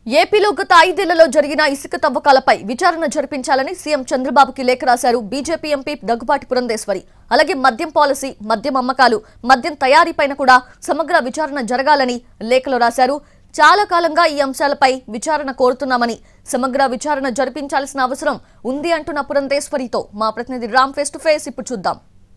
ఏపీలో గత ఐదేళ్లలో జరిగిన ఇసుక తవ్వకాలపై విచారణ జరిపించాలని సీఎం చంద్రబాబుకి లేఖ రాశారు బీజేపీ ఎంపీ దగ్గుబాటి పురంధేశ్వరి అలాగే మద్యం పాలసీ మద్యం అమ్మకాలు మద్యం తయారీపైన కూడా సమగ్ర విచారణ జరగాలని లేఖలో రాశారు చాలా కాలంగా ఈ అంశాలపై విచారణ కోరుతున్నామని సమగ్ర విచారణ జరిపించాల్సిన అవసరం ఉంది అంటున్న పురంధేశ్వరితో మా ప్రతినిధి రామ్ ఫేస్ టు ఫేస్ ఇప్పుడు చూద్దాం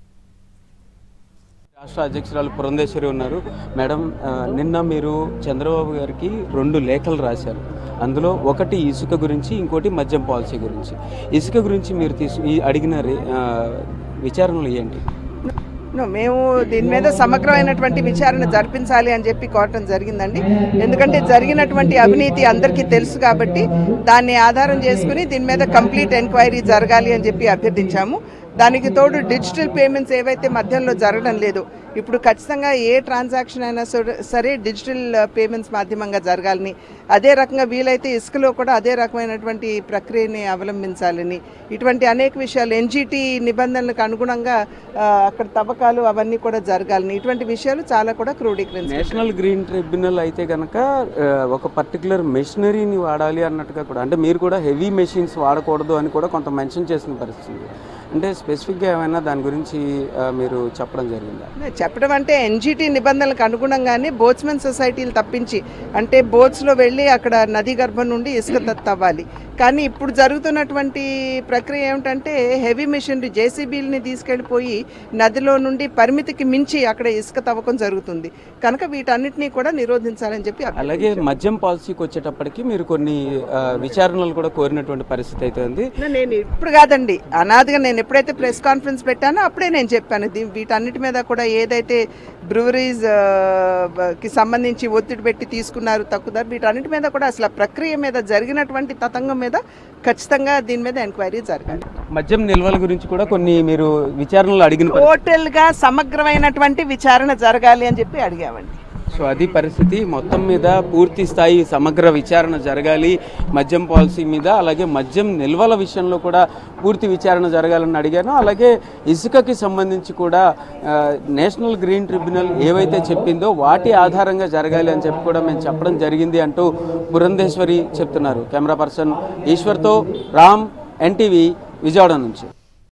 రాష్ట్ర అధ్యక్షురాలు పురంధేశ్వరి ఉన్నారు మేడం ఆ, నిన్న మీరు చంద్రబాబు గారికి రెండు లేఖలు రాశారు అందులో ఒకటి ఇసుక గురించి ఇంకోటి మద్యం పాలసీ గురించి ఇసుక గురించి మీరు తీసు ఈ అడిగిన రే- ఆ, విచారణలు ఏంటి నో, మేము దీని మీద సమగ్రమైనటువంటి విచారణ జరిపించాలి అని చెప్పి కోరటం జరిగిందండి ఎందుకంటే జరిగినటువంటి అవినీతి అందరికీ తెలుసు కాబట్టి దాన్ని ఆధారం చేసుకుని దీని మీద కంప్లీట్ ఎంక్వైరీ జరగాలి అని చెప్పి అభ్యర్థించాము దానికి తోడు డిజిటల్ పేమెంట్స్ ఏవైతే మధ్యంలో జరగడం లేదు ఇప్పుడు ఖచ్చితంగా ఏ ట్రాన్సాక్షన్ అయినా సరే- సరే డిజిటల్ పేమెంట్స్ మాధ్యమంగా జరగాలని అదే రకంగా వీలైతే ఇసుకలో కూడా అదే రకమైనటువంటి ప్రక్రియని అవలంబించాలని ఇటువంటి అనేక విషయాలు ఎన్జిటి నిబంధనలకు అనుగుణంగా ఆ, అక్కడ తవ్వకాలు అవన్నీ కూడా జరగాలని ఇటువంటి విషయాలు చాలా కూడా క్రోడీకరించారు నేషనల్ గ్రీన్ ట్రిబ్యునల్ అయితే కనుక ఆ, ఒక పర్టికులర్ మెషినరీని వాడాలి అన్నట్టుగా కూడా అంటే మీరు కూడా హెవీ మెషిన్స్ వాడకూడదు అని కూడా కొంత మెన్షన్ చేసిన పరిస్థితి అంటే స్పెసిఫిక్గా ఏమైనా దాని గురించి ఆ, మీరు చెప్పడం జరిగిందా చెప్పడం అంటే ఎన్జిటి నిబంధనలకు అనుగుణంగానే బోట్స్మెన్ సొసైటీలు తప్పించి అంటే బోట్స్లో వెళ్ళి అక్కడ నది గర్భం నుండి ఇసుక త- తవ్వాలి కానీ ఇప్పుడు జరుగుతున్నటువంటి ప్రక్రియ ఏమిటంటే హెవీ మిషనరీ జేసీబీలని తీసుకెళ్ళిపోయి నదిలో నుండి పరిమితికి మించి అక్కడ ఇసుక తవ్వకం జరుగుతుంది కనుక వీటన్నిటినీ కూడా నిరోధించాలని చెప్పి అభ్యర్థించారు. అలాగే మద్యం పాలసీకి వచ్చేటప్పటికి మీరు కొన్ని ఆ, విచారణలు కూడా కోరినటువంటి పరిస్థితి అయితే ఉంది నేను ఇప్పుడు కాదండి అనాదిగా నేను ఎప్పుడైతే ప్రెస్ కాన్ఫరెన్స్ పెట్టానో అప్పుడే నేను చెప్పాను దీ- వీటన్నిటి మీద కూడా ఏదైతే బ్రూవరీస్ కి సంబంధించి ఒత్తిడి పెట్టి తీసుకున్నారు తక్కువ ధర వీటన్నిటి మీద కూడా అసలు ఆ ప్రక్రియ మీద జరిగినటువంటి తతంగం మీద ఖచ్చితంగా దీని మీద ఎంక్వైరీ జరగాలి మద్యం నిల్వల గురించి కూడా కొన్ని మీరు విచారణలు అడిగిన పరి- టోటల్ గా సమగ్రమైనటువంటి విచారణ జరగాలి అని చెప్పి అడిగామండి సో అది పరిస్థితి మొత్తం మీద పూర్తి స్థాయి సమగ్ర విచారణ జరగాలి మద్యం పాలసీ మీద అలాగే మద్యం నిల్వల విషయంలో కూడా పూర్తి విచారణ జరగాలని అడిగాను అలాగే ఇసుకకి సంబంధించి కూడా ఆ, నేషనల్ గ్రీన్ ట్రిబ్యునల్ ఏవైతే చెప్పిందో వాటి ఆధారంగా జరగాలి అని చెప్పి కూడా మేము చెప్పడం జరిగింది అంటూ పురంధేశ్వరి చెప్తున్నారు కెమెరా పర్సన్ ఈశ్వర్తో రామ్ ఎన్టీవీ విజయవాడ నుంచి